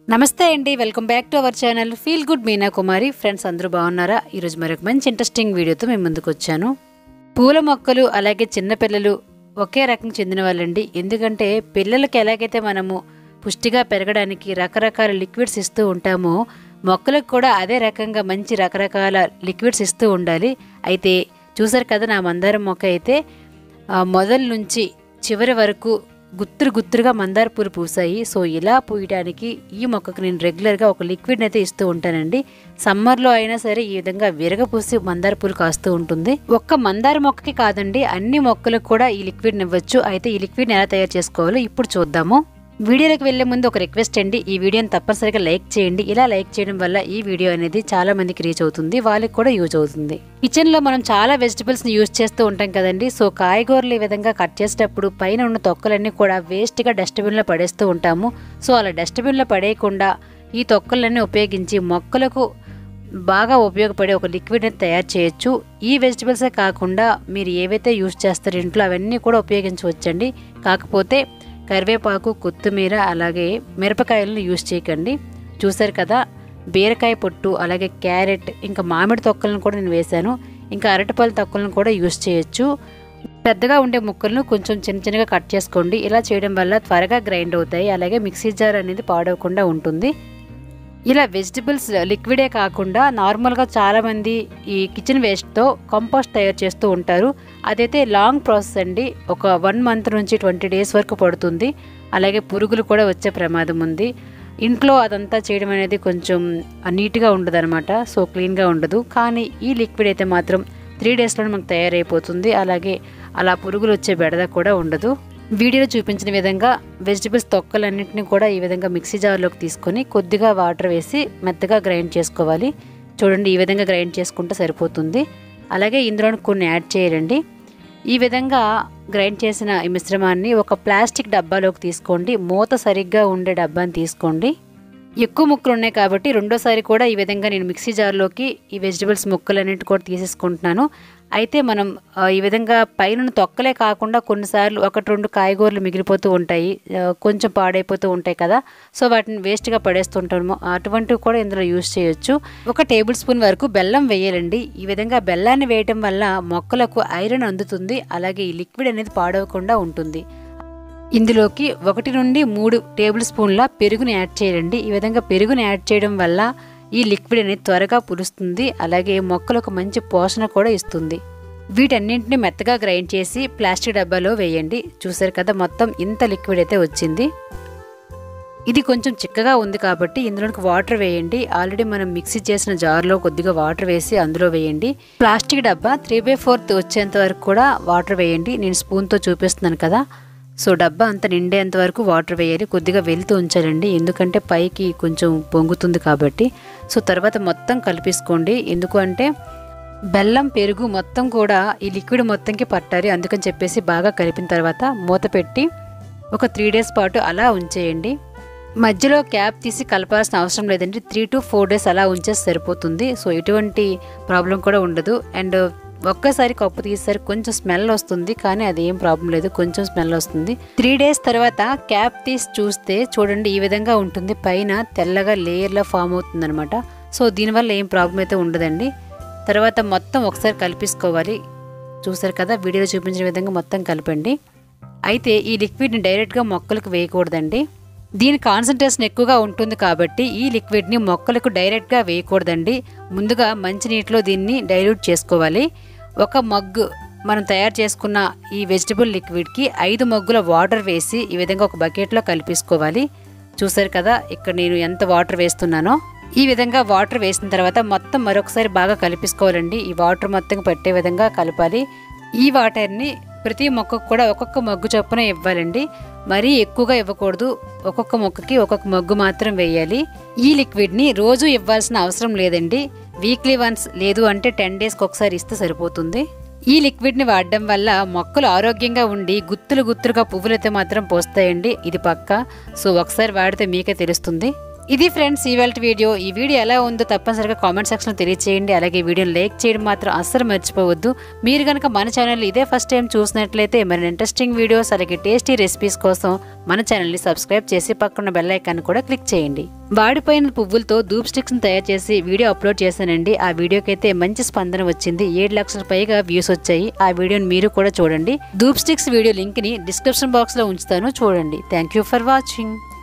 నమస్తే అండి welcome back to our channel feel good Meena Kumari friends అందరూ బాగున్నారా ఈరోజు మరొక మంచి ఇంట్రెస్టింగ్ వీడియోతో మేము ముందుకు వచ్చాను పూల మొక్కలు అలాగే చిన్నపిల్లలు ఒకే రకం చెందిన వాళ్ళండి ఎందుకంటే పిల్లలకి ఎలాగైతే మనము పుష్టిగా పెరగడానికి రకరకాల లిక్విడ్స్ ఇస్తూ ఉంటామో మొక్కలకు కూడా అదే రకంగా మంచి రకరకాల లిక్విడ్స్ ఇస్తూ ఉండాలి అయితే చూసారు కదా నా మందారం మొక్క అయితే ఆ, మొదలు నుంచి చివరి వరకు గుత్తురు గుత్తురుగా మందార పూలు పూసాయి సో ఇలా పూయడానికి ఈ మొక్కకు నేను రెగ్యులర్గా ఒక లిక్విడ్ అయితే ఇస్తూ ఉంటానండి సమ్మర్లో అయినా సరే ఈ విధంగా విరగపూసి మందార పూలు కాస్తూ ఉంటుంది ఒక్క మందార మొక్కకి కాదండి అన్ని మొక్కలకు కూడా ఈ లిక్విడ్ ఇవ్వచ్చు అయితే ఈ లిక్విడ్ని ఎలా తయారు చేసుకోవాలో ఇప్పుడు చూద్దాము వీడియోలోకి వెళ్లే ముందు ఒక రిక్వెస్ట్ అండి ఈ వీడియోని తప్పనిసరిగా లైక్ చేయండి ఇలా లైక్ చేయడం వల్ల ఈ వీడియో అనేది చాలా మందికి రీచ్ అవుతుంది వాళ్ళకి కూడా యూజ్ అవుతుంది కిచెన్ లో మనం చాలా వెజిటబుల్స్ ని యూజ్ చేస్తూ ఉంటాం కదండి సో కాయగూరలు ఈ విధంగా కట్ చేసేటప్పుడు పైన ఉన్న తొక్కలన్నీ కూడా వేస్ట్ గా డస్ట్బిన్ లో పడేస్తూ ఉంటాము సో అలా డస్ట్బిన్ లో పడేయకుండా ఈ తొక్కలన్నీ ఉపయోగించి మొక్కలకు బాగా ఉపయోగపడే ఒక లిక్విడ్ ని తయారు చేయొచ్చు ఈ వెజిటబుల్సే కాకుండా మీరు ఏవైతే యూజ్ చేస్తారో ఇంట్లో అవన్నీ కూడా ఉపయోగించవచ్చండి కాకపోతే కరివేపాకు కొత్తిమీర అలాగే మిరపకాయలను యూజ్ చేయకండి చూసారు కదా బీరకాయ పొట్టు అలాగే క్యారెట్ ఇంకా మామిడి తొక్కలను కూడా నేను వేశాను ఇంకా అరటిపళ్ళ తొక్కలను కూడా యూజ్ చేయొచ్చు పెద్దగా ఉండే ముక్కలను కొంచెం చిన్న చిన్నగా కట్ చేసుకోండి ఇలా చేయడం వల్ల త్వరగా గ్రైండ్ అవుతాయి అలాగే మిక్సీ జార్ అనేది పాడవకుండా ఉంటుంది ఇలా వెజిటబుల్స్ లిక్విడే కాకుండా నార్మల్గా చాలామంది ఈ కిచెన్ వేస్ట్తో కంపోస్ట్ తయారు చేస్తూ ఉంటారు అదైతే లాంగ్ ప్రాసెస్ అండి ఒక వన్ మంత్ నుంచి ట్వంటీ డేస్ వరకు పడుతుంది అలాగే పురుగులు కూడా వచ్చే ప్రమాదం ఉంది ఇంట్లో అదంతా చేయడం అనేది కొంచెం నీట్గా ఉండదు అనమాట సో క్లీన్గా ఉండదు కానీ ఈ లిక్విడ్ అయితే మాత్రం త్రీ డేస్లో మనకు తయారైపోతుంది అలాగే అలా పురుగులు వచ్చే బెడద కూడా ఉండదు వీడియోలో చూపించిన విధంగా వెజిటబుల్స్ తొక్కలన్నింటినీ కూడా ఈ విధంగా మిక్సీ జార్లోకి తీసుకొని కొద్దిగా వాటర్ వేసి మెత్తగా గ్రైండ్ చేసుకోవాలి చూడండి ఈ విధంగా గ్రైండ్ చేసుకుంటే సరిపోతుంది అలాగే ఇందులో కొన్ని యాడ్ చేయాలండి ఈ విధంగా గ్రైండ్ చేసిన ఈ మిశ్రమాన్ని ఒక ప్లాస్టిక్ డబ్బాలోకి తీసుకోండి మూత సరిగ్గా ఉండే డబ్బాని తీసుకోండి ఎక్కువ ముక్కలు ఉన్నాయి కాబట్టి రెండోసారి కూడా ఈ విధంగా నేను మిక్సీ జార్లోకి ఈ వెజిటబుల్స్ ముక్కలన్నిటి కూడా తీసేసుకుంటున్నాను అయితే మనం ఆ, ఈ విధంగా పైన తొక్కలే కాకుండా కొన్నిసార్లు ఒకటి రెండు కాయగూరలు మిగిలిపోతూ ఉంటాయి ఆ, కొంచెం పాడైపోతూ ఉంటాయి కదా సో వాటిని వేస్ట్గా పడేస్తుంటాము అటువంటివి కూడా ఇందులో యూజ్ చేయొచ్చు ఒక టేబుల్ స్పూన్ వరకు బెల్లం వేయాలండి ఈ విధంగా బెల్లాన్ని వేయటం వల్ల మొక్కలకు ఐరన్ అందుతుంది అలాగే ఈ లిక్విడ్ అనేది పాడవకుండా ఉంటుంది ఇందులోకి ఒకటి నుండి మూడు టేబుల్ స్పూన్ల పెరుగుని యాడ్ చేయండి ఈ విధంగా పెరుగుని యాడ్ చేయడం వల్ల ఈ లిక్విడ్ అనేది త్వరగా పులుస్తుంది అలాగే మొక్కలకు మంచి పోషణ కూడా ఇస్తుంది వీటన్నింటిని మెత్తగా గ్రైండ్ చేసి ప్లాస్టిక్ డబ్బాలో వేయండి చూసారు కదా మొత్తం ఇంత లిక్విడ్ అయితే వచ్చింది ఇది కొంచెం చిక్కగా ఉంది కాబట్టి ఇందులోకి వాటర్ వేయండి ఆల్రెడీ మనం మిక్సీ చేసిన జార్లో కొద్దిగా వాటర్ వేసి అందులో వేయండి ప్లాస్టిక్ డబ్బా త్రీ బై ఫోర్త్ వచ్చేంత వరకు కూడా వాటర్ వేయండి నేను స్పూన్తో చూపిస్తున్నాను కదా సో డబ్బా అంత నిండేంత వరకు వాటర్ వేయాలి కొద్దిగా వెళ్తూ ఉంచాలండి ఎందుకంటే పైకి కొంచెం పొంగుతుంది కాబట్టి సో తర్వాత మొత్తం కలిపేసుకోండి ఎందుకు అంటే బెల్లం పెరుగు మొత్తం కూడా ఈ లిక్విడ్ మొత్తంకి పట్టాలి అందుకని చెప్పేసి బాగా కలిపిన తర్వాత మూత పెట్టి ఒక త్రీ డేస్ పాటు అలా ఉంచేయండి మధ్యలో క్యాప్ తీసి కలపాల్సిన అవసరం లేదండి త్రీ టు ఫోర్ డేస్ అలా ఉంచేసి సరిపోతుంది సో ఎటువంటి ప్రాబ్లం కూడా ఉండదు అండ్ ఒక్కసారి కప్పు తీసేసరికి కొంచెం స్మెల్ వస్తుంది కానీ అది ఏం ప్రాబ్లం లేదు కొంచెం స్మెల్ వస్తుంది త్రీ డేస్ తర్వాత క్యాప్ తీసి చూస్తే చూడండి ఈ విధంగా ఉంటుంది పైన తెల్లగా లేయర్లా ఫామ్ అవుతుంది అనమాట సో దీనివల్ల ఏం ప్రాబ్లం అయితే ఉండదండి తర్వాత మొత్తం ఒకసారి కలిపేసుకోవాలి చూసారు కదా వీడియోలో చూపించిన విధంగా మొత్తం కలపండి అయితే ఈ లిక్విడ్ని డైరెక్ట్గా మొక్కలకు వేయకూడదండి దీని కాన్సన్ట్రేషన్ ఎక్కువగా ఉంటుంది కాబట్టి ఈ లిక్విడ్ని మొక్కలకు డైరెక్ట్గా వేయకూడదండి ముందుగా మంచినీటిలో దీన్ని డైల్యూట్ చేసుకోవాలి ఒక మగ్గు మనం తయారు చేసుకున్న ఈ వెజిటబుల్ లిక్విడ్కి ఐదు మగ్గుల వాటర్ వేసి ఈ విధంగా ఒక బకెట్లో కలిపేసుకోవాలి చూసారు కదా ఇక్కడ నేను ఎంత వాటర్ వేస్తున్నానో ఈ విధంగా వాటర్ వేసిన తర్వాత మొత్తం మరొకసారి బాగా కలిపేసుకోవాలండి ఈ వాటర్ మొత్తం పట్టే విధంగా కలపాలి ఈ వాటర్ని ప్రతి మొక్కకు కూడా ఒక్కొక్క మగ్గు చొప్పున ఇవ్వాలండి మరీ ఎక్కువగా ఇవ్వకూడదు ఒక్కొక్క మొక్కకి ఒక్కొక్క మగ్గు మాత్రం వేయాలి ఈ లిక్విడ్ని రోజు ఇవ్వాల్సిన అవసరం లేదండి వీక్లీ వన్స్ లేదు అంటే టెన్ డేస్కి ఒకసారి ఇస్తే సరిపోతుంది ఈ లిక్విడ్ని వాడడం వల్ల మొక్కలు ఆరోగ్యంగా ఉండి గుత్తులు గుత్తులుగా పువ్వులైతే మాత్రం పోస్తాయండి ఇది పక్క సో ఒకసారి వాడితే మీకే తెలుస్తుంది ఇది ఫ్రెండ్స్ ఇవాళ వీడియో ఈ వీడియో ఎలా ఉందో తప్పనిసరిగా కామెంట్ సెక్షన్లో తెలియచేయండి అలాగే వీడియోని లైక్ చేయడం మాత్రం అస్సలు మర్చిపోవద్దు మీరు కనుక మన ఛానల్ ఇదే ఫస్ట్ టైం చూసినట్లయితే మరిన్ని ఇంట్రెస్టింగ్ వీడియోస్ అలాగే టేస్టీ రెసిపీస్ కోసం మన ఛానల్ని సబ్స్క్రైబ్ చేసి పక్కన బెల్ ఐకాన్ కూడా క్లిక్ చేయండి వాడిపోయిన పువ్వులతో ధూప్ స్టిక్స్ని తయారు చేసి వీడియో అప్లోడ్ చేశానండి ఆ వీడియోకి అయితే మంచి స్పందన వచ్చింది ఏడు లక్షల పైగా వ్యూస్ వచ్చాయి ఆ వీడియోని మీరు కూడా చూడండి ధూప్ స్టిక్స్ వీడియో లింక్ని డిస్క్రిప్షన్ బాక్స్లో ఉంచుతాను చూడండి థ్యాంక్ యూ ఫర్ వాచింగ్